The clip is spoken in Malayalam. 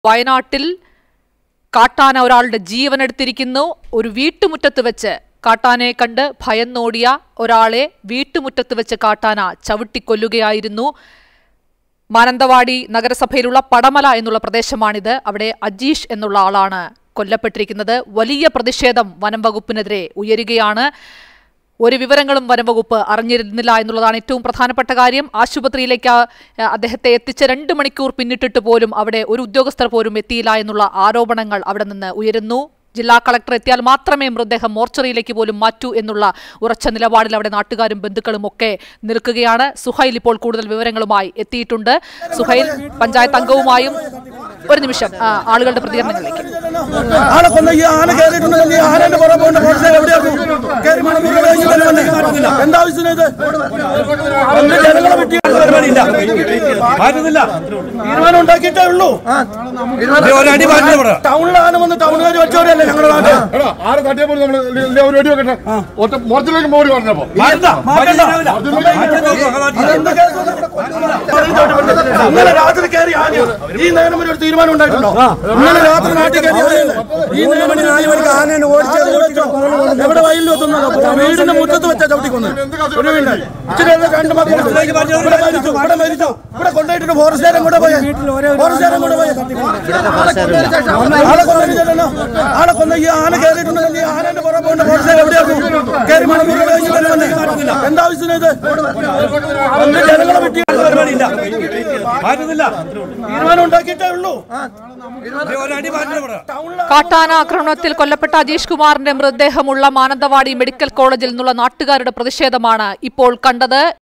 വയനാട്ടിൽ കാട്ടാന ഒരാളുടെ ജീവനെടുത്തിരിക്കുന്നു ഒരു വീട്ടുമുറ്റത്ത് വെച്ച് കാട്ടാനയെ കണ്ട് ഭയന്നോടിയ ഒരാളെ വീട്ടുമുറ്റത്ത് വെച്ച് കാട്ടാന ചവിട്ടിക്കൊല്ലുകയായിരുന്നു മാനന്തവാടി നഗരസഭയിലുള്ള പടമല എന്നുള്ള പ്രദേശമാണിത് അവിടെ അജീഷ് എന്നുള്ള ആളാണ് കൊല്ലപ്പെട്ടിരിക്കുന്നത് വലിയ പ്രതിഷേധം വനം വകുപ്പിനെതിരെ ഉയരുകയാണ് ഒരു വിവരങ്ങളും വനംവകുപ്പ് അറിഞ്ഞിരുന്നില്ല എന്നുള്ളതാണ് ഏറ്റവും പ്രധാനപ്പെട്ട കാര്യം ആശുപത്രിയിലേക്ക് ആ, അദ്ദേഹത്തെ എത്തിച്ച് രണ്ട് മണിക്കൂർ പിന്നിട്ടിട്ട് പോലും അവിടെ ഒരു ഉദ്യോഗസ്ഥർ പോലും എത്തിയില്ല എന്നുള്ള ആരോപണങ്ങൾ അവിടെ നിന്ന് ഉയരുന്നു ജില്ലാ കളക്ടർ എത്തിയാൽ മാത്രമേ മൃതദേഹം മോർച്ചറിയിലേക്ക് പോലും മാറ്റൂ എന്നുള്ള ഉറച്ച നിലപാടിൽ അവിടെ നാട്ടുകാരും ബന്ധുക്കളും ഒക്കെ നിൽക്കുകയാണ് സുഹൈൽ ഇപ്പോൾ കൂടുതൽ വിവരങ്ങളുമായി എത്തിയിട്ടുണ്ട് സുഹൈൽ പഞ്ചായത്ത് അംഗവുമായും ഒരു നിമിഷം ആ, ആളുകളുടെ പ്രതികരണങ്ങളിലേക്ക് ആളെ കൊന്ന ഈ ആന കയറിയിട്ടുണ്ടെങ്കിൽ ഈ ആനന്റെ പുറകെ പോകേണ്ട പോലീസുകാർ എവിടെയായിരുന്നു കയറി മണപ്പൂർ കഴിഞ്ഞ് വരുന്നുണ്ട്. എന്താവശ്യത്തിന് ഇത് എന്ത് ജനങ്ങളെ വെട്ടി പരിപാടിയില്ല മാറ്റുന്നില്ല തീരുമാനം ഉണ്ടാക്കിയിട്ടേ ഉള്ളൂ ഒരടി മാറ്റി ഇവിടെ ടൗണിൽ ആന വന്ന് ടൗണുകാർ വെച്ചവരല്ലേ ഞങ്ങളുടെ നാട്ടിൽ എടാ, ആരെ തട്ടിയ പോലും നമ്മള് ഇല്ല- ഇല്ല, ഒരു വെടി വെക്കട്ടെ ഒറ്റ മോർച്ചിലേക്ക് മോടി പറഞ്ഞപ്പോ മാറ്റണ്ട, മാറ്റണ്ട. അതെന്ത് കേസാണ് ഇവിടെ കൊല്ലുന്നത്? ഇന്നലെ രാത്രി കയറി ആന ഈ നേരം വരെ ഒരു തീരുമാനം ഉണ്ടായിട്ടുണ്ടോ ഇന്നലെ രാത്രി നാട്ടിൽ കയറി ആനയല്ലേ? ഈ നേരം വരെ നാല് മണിക്ക് ആനേനെ ഓടിച്ചത് വെച്ചോ? എവിടെ വയലിൽ വെത്തുന്നത് വീടിന്റെ മുറ്റത്ത് വെച്ചാ ചവിട്ടിക്കൊന്നത് ഒരു മിനിറ്റ് ഇച്ചിരി നേരം രണ്ട് മക്കൾ ഇവിടെ മരിച്ചു ഇവിടെ മരിച്ചു ഇവിടെ കൊണ്ടുപോയിട്ട് ഫോറസ്റ്റുകാരൻ കൂടെ പോയ ഫോറസ്റ്റുകാരൻ കൂടെ പോയ ആളെ കൊന്നില്ലല്ലോ ആളെ കൊന്ന ഈ ആന കയറിയിട്ടുണ്ടെങ്കിൽ ഈ ആനന്റെ പുറകെ പോകേണ്ട ഫോറസ്റ്റുകാർ എവിടെയായിരുന്നു കയറി മണപ്പൂർ കഴിഞ്ഞ് വരുന്നുണ്ട് എന്താവശ്യത്തിന് ഇത് എന്ത് ജനങ്ങളെ വെട്ടി പരിപാടിയില്ല മാറ്റുന്നില്ല തീരുമാനം ഉണ്ടാക്കിയിട്ടേ ഉള്ളൂ ഒരടി മാറ്റി ഇവിടെ കാട്ടാന ആക്രമണത്തിൽ കൊല്ലപ്പെട്ട അജീഷ് കുമാറിന്റെ മൃതദേഹമുള്ള മാനന്തവാടി മെഡിക്കൽ കോളേജിൽ നിന്നുള്ള നാട്ടുകാരുടെ പ്രതിഷേധമാണ് ഇപ്പോൾ കണ്ടത്